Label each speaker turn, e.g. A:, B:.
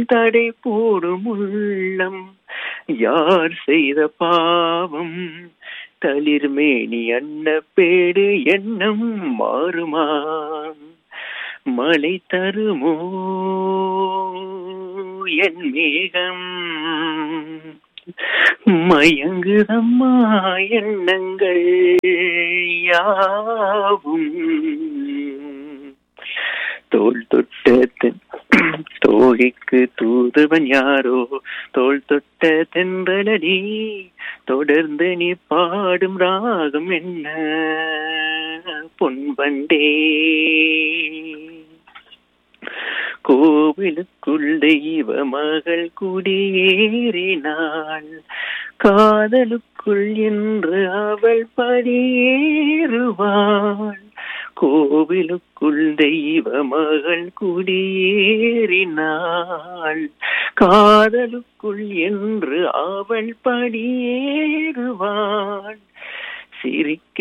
A: தடை போடும் உள்ளம் யார் செய்த பாவம் தளிர்மேனி அன்னப்பேடு எண்ணம் மாறுமா மழை தருமோ என் மேகம் மயங்குதம்மா எண்ணங்கள் யாவும் தோல் தொட்ட தென்- தோகைக்கு தூதுவன் யாரோ தோல் தொட்ட தென்றலடி தொடர்ந்து நீ பாடும் ராகம் என்ன பொன்பண்டே கோவிலுக்குள் தெய்வ மகள் குடியேறினாள் காதலுக்குள் என்று அவள் படியேறுவாள் கோவிலுக்குள் தெய்வ மகள் குடியேறினாள் காதலுக்குள் என்று அவள் படியேறுவாள் சிரிக்க